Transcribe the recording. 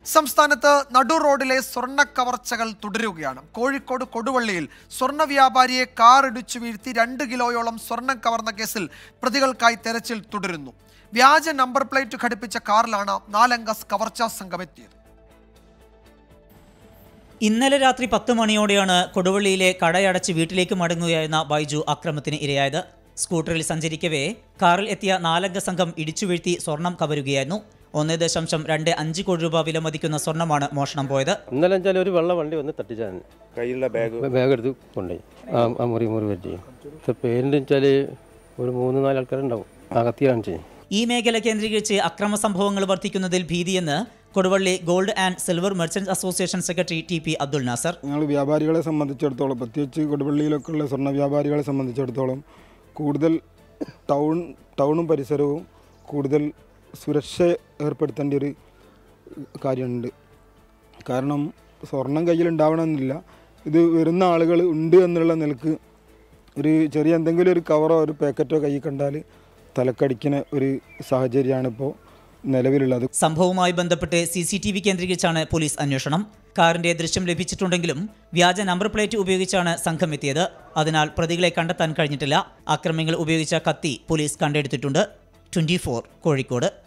സംസ്ഥാനത്ത് നടു റോഡിലെ സ്വർണ്ണ കവർച്ചകൾ തുടരുകയാണ് കോഴിക്കോട് കൊടുവള്ളിയിൽ സ്വർണ്ണ വ്യാപാരിയെ കാർ ഇടിച്ചു വീഴ്ത്തി രണ്ട് കിലോയോളം സ്വർണം കവർന്ന കേസിൽ പ്രതികൾക്കായി തെരച്ചിൽ തുടരുന്നു വ്യാജ നമ്പർ പ്ലേറ്റ് ഘടിപ്പിച്ച കാറിലാണ് നാലംഗ കവർച്ചാ സംഘം എത്തിയത് ഇന്നലെ രാത്രി പത്ത് മണിയോടെയാണ് കൊടുവള്ളിയിലെ കടയടച്ച് വീട്ടിലേക്ക് മടങ്ങുകയായിരുന്ന ബൈജു അക്രമത്തിന് ഇരയായത് സ്കൂട്ടറിൽ സഞ്ചരിക്കവേ കാറിൽ എത്തിയ നാലംഗ സംഘം ഇടിച്ചു വീഴ്ത്തി സ്വർണം കവരുകയായിരുന്നു ഒന്ന് ദശാംശം രണ്ട് അഞ്ച് കോടി രൂപ വിലമതിക്കുന്ന സ്വർണ്ണമാണ് മോഷണം പോയത് ഇന്നലെ വെച്ചാൽ ഒരു വെള്ള വണ്ടി വന്ന് തട്ടിച്ചാണ് കയ്യിലുള്ള ബാഗ് ബാഗ് എടുത്ത് കൊണ്ടുപോയി ആ ആ മുറി മുറി പറ്റി പക്ഷെ പേരിൻ്റെ വെച്ചാൽ ഒരു മൂന്ന് നാല് ആൾക്കാരുണ്ടാവും അകത്തിയാണ് ചെയ്യും ഈ മേഖല കേന്ദ്രീകരിച്ച് അക്രമ സംഭവങ്ങൾ വർദ്ധിക്കുന്നതിൽ ഭീതിയെന്ന് Koduvally gold and silver merchants association secretary T P Abdul Nasar ഞങ്ങൾ വ്യാപാരികളെ സംബന്ധിച്ചിടത്തോളം പ്രത്യേകിച്ച് കൊടുവള്ളിയിലൊക്കെ ഉള്ള സ്വർണ്ണ വ്യാപാരികളെ സംബന്ധിച്ചിടത്തോളം കൂടുതൽ ടൗൺ ടൗണും പരിസരവും കൂടുതൽ സുരക്ഷ ഏർപ്പെടുത്തേണ്ട ഒരു കാര്യമുണ്ട് കാരണം സ്വർണം കയ്യിലുണ്ടാവണമെന്നില്ല ഇത് വരുന്ന ആളുകൾ ഉണ്ട് എന്നുള്ള നിലക്ക് ഒരു ചെറിയ എന്തെങ്കിലും ഒരു കവറോ ഒരു പാക്കറ്റോ കയ്യിൽ കണ്ടാൽ തലക്കടിക്കുന്ന ഒരു സാഹചര്യമാണ് ഇപ്പോൾ നിലവിലുള്ളത് സംഭവവുമായി ബന്ധപ്പെട്ട് സി സി ടി വി കേന്ദ്രീകരിച്ചാണ് പോലീസ് അന്വേഷണം കാറിന്റെ ദൃശ്യം ലഭിച്ചിട്ടുണ്ടെങ്കിലും വ്യാജ നമ്പർ പ്ലേറ്റ് ഉപയോഗിച്ചാണ് സംഘം എത്തിയത് അതിനാൽ പ്രതികളെ കണ്ടെത്താൻ കഴിഞ്ഞിട്ടില്ല അക്രമികൾ ഉപയോഗിച്ച കത്തി പോലീസ് കണ്ടെടുത്തിട്ടുണ്ട് ട്വന്റി കോഴിക്കോട്